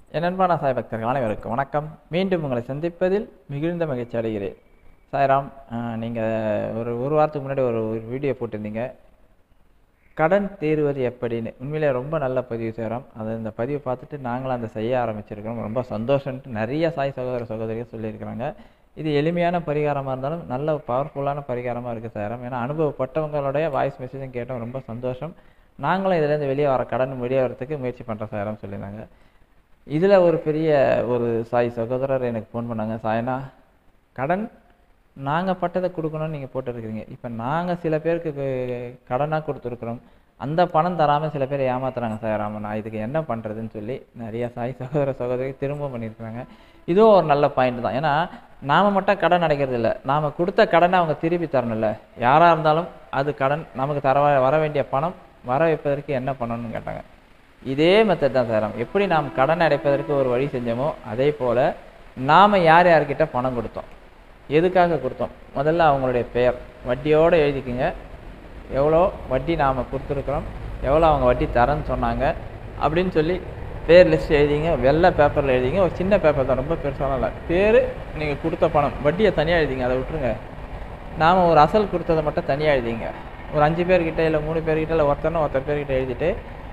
என் அன்பான சாய் பக்தர்கள் அனைவருக்கும் வணக்கம் மீண்டும் உங்களை சந்திப்பதில் மிகுந்த மகிழ்ச்சி அடைகிறேன் சாய்ராம் நீங்கள் ஒரு ஒரு வாரத்துக்கு முன்னாடி ஒரு ஒரு வீடியோ போட்டிருந்தீங்க கடன் தீர்வது எப்படின்னு உண்மையிலே ரொம்ப நல்ல பதிவு செய்கிறோம் அது இந்த பதிவு பார்த்துட்டு நாங்களும் அந்த செய்ய ஆரம்பிச்சிருக்கிறோம் ரொம்ப சந்தோஷம்ட்டு நிறைய சாய் சகோதர சகோதரிகள் சொல்லியிருக்கிறாங்க இது எளிமையான பரிகாரமாக இருந்தாலும் நல்ல பவர்ஃபுல்லான பரிகாரமாக இருக்குது சாரம் ஏன்னா அனுபவப்பட்டவங்களுடைய வாய்ஸ் மெசேஜும் கேட்டோம் ரொம்ப சந்தோஷம் நாங்களும் இதுலேருந்து வெளியே வர கடன் வெளியே வரத்துக்கு முயற்சி பண்ணுறோம் சாரம் சொல்லியிருந்தாங்க இதில் ஒரு பெரிய ஒரு சாய் சகோதரர் எனக்கு ஃபோன் பண்ணாங்க சாயனா கடன் நாங்கள் பட்டதை கொடுக்கணும்னு நீங்கள் போட்டுருக்கிறீங்க இப்போ நாங்கள் சில பேருக்கு கு- கடனாக கொடுத்துருக்குறோம் அந்த பணம் தராமல் சில பேர் ஏமாத்துறாங்க சார் ஆமாம் நான் இதுக்கு என்ன பண்ணுறதுன்னு சொல்லி நிறைய சாய் சகோதர சகோதரி திரும்ப பண்ணியிருக்கிறாங்க இதுவும் ஒரு நல்ல பாயிண்ட் தான் ஏன்னா நாம் மட்டும் கடன் அடைக்கிறது இல்லை நாம் கொடுத்த கடனை அவங்க திருப்பி தரணும்ல யாராக இருந்தாலும் அது கடன் நமக்கு தர வர வேண்டிய பணம் வர வைப்பதற்கு என்ன பண்ணணும்னு கேட்டாங்க இதே மெத்தட் தான் சார் எப்படி நாம் கடன் அடைப்பதற்கு ஒரு வழி செஞ்சோமோ அதே போல் நாம் யார் யார்கிட்ட பணம் கொடுத்தோம் எதுக்காக கொடுத்தோம் முதல்ல அவங்களுடைய பெயர் வட்டியோடு எழுதிக்குங்க எவ்வளோ வட்டி நாம் கொடுத்துருக்குறோம் எவ்வளோ அவங்க வட்டி தரேன்னு சொன்னாங்க அப்படின்னு சொல்லி பேர் லிஸ்ட் எழுதிங்க வெள்ளை பேப்பரில் எழுதிங்க ஒரு சின்ன பேப்பர் தான் ரொம்ப பெருசாலாம் இல்லை பேர் நீங்கள் கொடுத்த பணம் வட்டியை தனியாக எழுதிங்க அதை விட்டுருங்க நாம் ஒரு அசல் கொடுத்ததை மட்டும் தனியாக எழுதிங்க ஒரு அஞ்சு பேர்கிட்ட இல்லை மூணு பேர்கிட்ட இல்லை ஒருத்தனை ஒருத்தர் பேர்கிட்ட எழுதிட்டு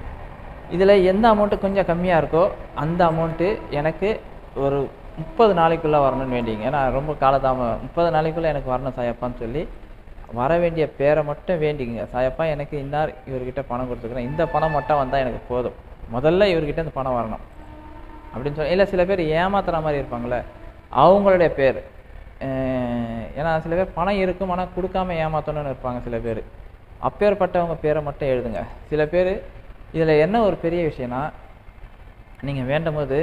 இதில் எந்த அமௌண்ட்டு கொஞ்சம் கம்மியாக இருக்கோ அந்த அமௌண்ட்டு எனக்கு ஒரு முப்பது நாளைக்குள்ளே வரணும்னு வேண்டிங்க ஏன்னா ரொம்ப காலதாம முப்பது நாளைக்குள்ளே எனக்கு வரணும் சாயப்பான்னு சொல்லி வர வேண்டிய பேரை மட்டும் வேண்டிங்க சாயப்பா எனக்கு இன்னார் இவர்கிட்ட பணம் கொடுத்துக்கிறேன் இந்த பணம் மட்டும் வந்தால் எனக்கு போதும் முதல்ல இவர்கிட்ட இந்த பணம் வரணும் அப்படின்னு சொல்லி இல்லை சில பேர் ஏமாத்துற மாதிரி இருப்பாங்களே அவங்களுடைய பேர் அஹ் ஏன்னா சில பேர் பணம் இருக்கும் ஆனால் கொடுக்காம ஏமாத்தணும்னு இருப்பாங்க சில பேர் அப்பேற்பட்டவங்க பேரை மட்டும் எழுதுங்க சில பேர் இதில் என்ன ஒரு பெரிய விஷயம்னா நீங்கள் வேண்டும் போது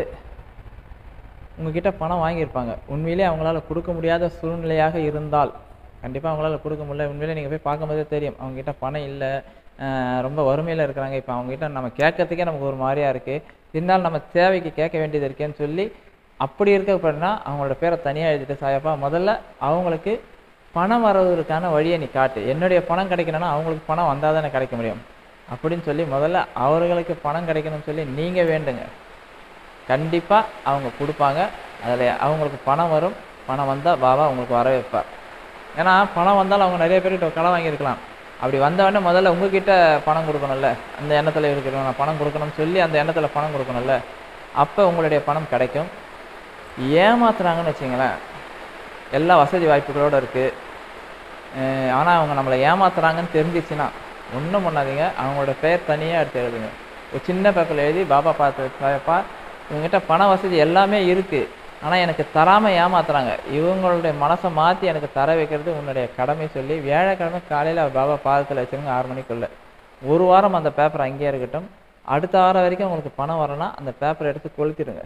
உங்ககிட்ட பணம் வாங்கியிருப்பாங்க உண்மையிலே அவங்களால கொடுக்க முடியாத சூழ்நிலையாக இருந்தால் கண்டிப்பாக அவங்களால கொடுக்க முடியல உண்மையிலே நீங்கள் போய் பார்க்கும்போதே தெரியும் அவங்ககிட்ட பணம் இல்லை அஹ் ரொம்ப வறுமையில் இருக்கிறாங்க இப்போ அவங்ககிட்ட நம்ம கேட்கறதுக்கே நமக்கு ஒரு மாதிரியா இருக்குது இருந்தாலும் நம்ம தேவைக்கு கேட்க வேண்டியது இருக்கேன்னு சொல்லி அப்படி இருக்கப்படினா அவங்களோட பேரை தனியாக எழுதிட்டு சாயப்பா முதல்ல அவங்களுக்கு பணம் வர்றதற்கான வழியை நீ காட்டு என்னுடைய பணம் கிடைக்கணும்னா அவங்களுக்கு பணம் வந்தால் தானே கிடைக்க முடியும் அப்படின்னு சொல்லி முதல்ல அவர்களுக்கு பணம் கிடைக்கணும்னு சொல்லி நீங்கள் வேண்டுங்க கண்டிப்பாக அவங்க கொடுப்பாங்க அதில் அவங்களுக்கு பணம் வரும் பணம் வந்தால் பாபா உங்களுக்கு வர வைப்பார் ஏன்னா பணம் வந்தாலும் அவங்க நிறைய பேர்கிட்ட கடன் வாங்கியிருக்கலாம் அப்படி வந்தவொடனே முதல்ல உங்ககிட்ட பணம் கொடுக்கணும்ல அந்த எண்ணத்தில் இருக்கிறவங்க நான் பணம் கொடுக்கணும்னு சொல்லி அந்த எண்ணத்தில் பணம் கொடுக்கணும்ல அப்போ உங்களுடைய பணம் கிடைக்கும் ஏமாத்துறாங்கன்னு வச்சுங்களேன் எல்லா வசதி வாய்ப்புகளோடு இருக்குது ஆனால் அவங்க நம்மளை ஏமாத்துறாங்கன்னு தெரிஞ்சிச்சுன்னா ஒன்றும் பண்ணாதீங்க அவங்களோட பெயர் தனியாக எடுத்து எழுதுங்க ஒரு சின்ன பேப்பரில் எழுதி பாபா பார்த்து பாப்பா இவங்ககிட்ட பண வசதி எல்லாமே இருக்குது ஆனால் எனக்கு தராமல் ஏமாத்துறாங்க இவங்களுடைய மனசை மாற்றி எனக்கு தர வைக்கிறது உன்னுடைய கடமை சொல்லி வியாழக்கிழமை காலையில் பாபா பாதத்தில் வச்சுருங்க ஆறு மணிக்குள்ளே ஒரு வாரம் அந்த பேப்பர் அங்கேயே இருக்கட்டும் அடுத்த வாரம் வரைக்கும் உங்களுக்கு பணம் வரணும்னா அந்த பேப்பரை எடுத்து கொளுத்திடுங்க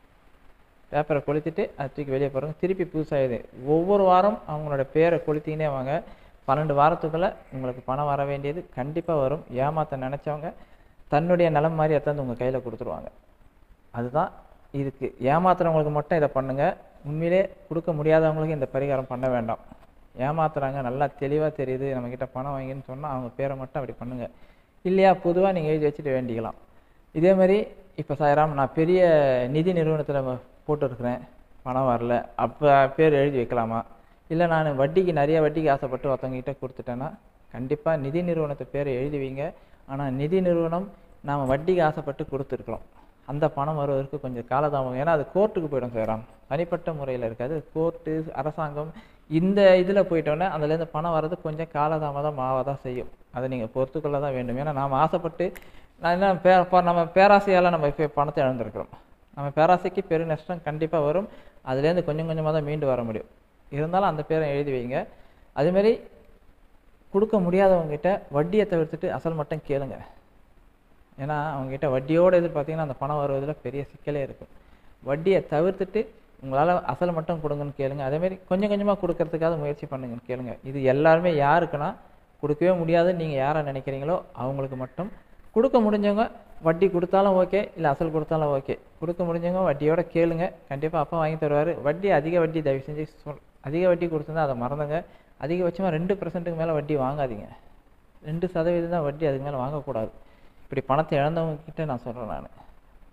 பேப்பரை கொளுத்திட்டு அதை தூக்கி வெளியே போடுங்க திருப்பி புதுசாக எழுது ஒவ்வொரு வாரம் அவங்களோட பேரை கொளுத்திக்கினே வாங்க பன்னெண்டு வாரத்துக்குள்ளே உங்களுக்கு பணம் வர வேண்டியது கண்டிப்பாக வரும் ஏமாத்த நினச்சவங்க தன்னுடைய நிலம் மாதிரி எடுத்தாந்து உங்கள் கையில் கொடுத்துருவாங்க அதுதான் இதுக்கு ஏமாத்துறவங்களுக்கு மட்டும் இதை பண்ணுங்க உண்மையிலே கொடுக்க முடியாதவங்களுக்கு இந்த பரிகாரம் பண்ண வேண்டாம் ஏமாத்துறாங்க நல்லா தெளிவாக தெரியுது நம்மக்கிட்ட பணம் வாங்கின்னு சொன்னால் அவங்க பேரை மட்டும் அப்படி பண்ணுங்க இல்லையா பொதுவாக நீங்கள் எழுதி வச்சுட்டு வேண்டிக்கலாம் இதே மாதிரி இப்போ சாயராம் நான் பெரிய நிதி நிறுவனத்தில் போட்டுருக்குறேன் பணம் வரல அப்போ பேர் எழுதி வைக்கலாமா இல்லை நான் வட்டிக்கு நிறைய வட்டிக்கு ஆசைப்பட்டு ஒருத்தவங்ககிட்ட கொடுத்துட்டேன்னா கண்டிப்பாக நிதி நிறுவனத்தை பேரை எழுதி வைங்க ஆனால் நிதி நிறுவனம் நாம் வட்டிக்கு ஆசைப்பட்டு கொடுத்துருக்குறோம் அந்த பணம் வருவதற்கு கொஞ்சம் காலதாமம் ஏன்னா அது கோர்ட்டுக்கு போயிடும் சேராம் தனிப்பட்ட முறையில் இருக்காது கோர்ட்டு அரசாங்கம் இந்த இதில் போயிட்டோன்னே அதுலேருந்து பணம் வர்றது கொஞ்சம் காலதாமதம் ஆக தான் செய்யும் அதை நீங்கள் பொறுத்துக்கொள்ள தான் வேண்டும் ஏன்னா நாம் ஆசைப்பட்டு நான் என்ன பே ப- நம்ம பேராசையால் நம்ம இப்போ பணத்தை இழந்திருக்கிறோம் நம்ம பேராசைக்கு பெரு நஷ்டம் கண்டிப்பாக வரும் அதுலேருந்து கொஞ்சம் கொஞ்சமாக தான் மீண்டு வர முடியும் இருந்தாலும் அந்த பேரை எழுதி வைங்க அதேமாரி கொடுக்க முடியாதவங்ககிட்ட வட்டியை தவிர்த்துட்டு அசல் மட்டும் கேளுங்க ஏன்னா அவங்ககிட்ட வட்டியோடு எதிர்பார்த்தீங்கன்னா அந்த பணம் வருவதில் பெரிய சிக்கலே இருக்கும் வட்டியை தவிர்த்துட்டு உங்களால் அசல் மட்டும் கொடுங்கன்னு கேளுங்க அதேமாரி கொஞ்சம் கொஞ்சமாக கொடுக்கறதுக்காக முயற்சி பண்ணுங்கன்னு கேளுங்க இது எல்லாருமே யாருக்குன்னா கொடுக்கவே முடியாதுன்னு நீங்கள் யாரை நினைக்கிறீங்களோ அவங்களுக்கு மட்டும் கொடுக்க முடிஞ்சவங்க வட்டி கொடுத்தாலும் ஓகே இல்லை அசல் கொடுத்தாலும் ஓகே கொடுக்க முடிஞ்சவங்க வட்டியோட கேளுங்க கண்டிப்பாக அப்பா வாங்கி தருவார் வட்டி அதிக வட்டி தயவு செஞ்சு சொல் அதிக வட்டி கொடுத்துருந்தா அதை மறந்துங்க அதிகபட்சமாக ரெண்டு பர்சன்ட்டுக்கு மேலே வட்டி வாங்காதீங்க ரெண்டு சதவீதம் தான் வட்டி அதுக்கு மேலே வாங்கக்கூடாது இப்படி பணத்தை இழந்தவங்க கிட்ட நான் சொல்கிறேன் நான்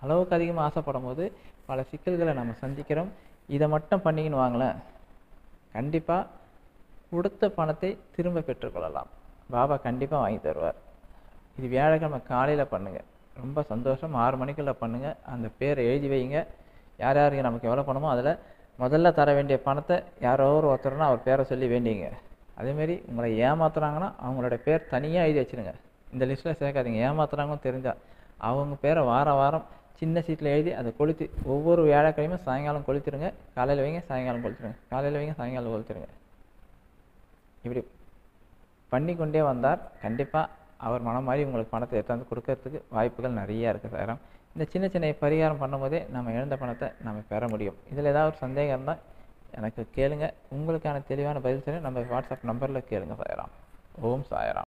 அளவுக்கு அதிகமாக ஆசைப்படும் போது பல சிக்கல்களை நம்ம சந்திக்கிறோம் இதை மட்டும் பண்ணிக்கின்னு வாங்களேன் கண்டிப்பாக கொடுத்த பணத்தை திரும்ப பெற்றுக்கொள்ளலாம் பாபா கண்டிப்பாக வாங்கி தருவார் இது வியாழக்கிழமை காலையில் பண்ணுங்கள் ரொம்ப சந்தோஷம் ஆறு மணிக்குள்ளே பண்ணுங்கள் அந்த பேரை எழுதி வைங்க யார் யாருக்கு நமக்கு எவ்வளோ பணமோ அதில் முதல்ல தர வேண்டிய பணத்தை யாரோ ஒரு ஒருத்தர்னா அவர் பேரை சொல்லி வேண்டிங்க அதேமாரி உங்களை ஏமாத்துறாங்கன்னா அவங்களோட பேர் தனியாக எழுதி வச்சிருங்க இந்த லிஸ்ட்டில் சேர்க்காதீங்க ஏமாத்துறாங்கன்னு தெரிஞ்சால் அவங்க பேரை வாரம் வாரம் சின்ன சீட்டில் எழுதி அதை கொளுத்தி ஒவ்வொரு வியாழக்கிழமையும் சாயங்காலம் கொளுத்திருங்க காலையில் வைங்க சாயங்காலம் கொளுத்திருங்க காலையில் வைங்க சாயங்காலம் கொளுத்திருங்க இப்படி பண்ணிக்கொண்டே வந்தார் கண்டிப்பாக அவர் மனம் மாதிரி உங்களுக்கு பணத்தை எடுத்தாந்து கொடுக்கறதுக்கு வாய்ப்புகள் நிறைய இருக்குது சாரம் இந்த சின்ன சின்ன பரிகாரம் பண்ணும்போதே நம்ம இழந்த பணத்தை நம்ம பெற முடியும் இதில் ஏதாவது ஒரு சந்தேகம் இருந்தால் எனக்கு கேளுங்க உங்களுக்கான தெளிவான பதில் சொல்லி நம்ம வாட்ஸ்அப் நம்பரில் கேளுங்க சாயராம் ஓம் சாயராம்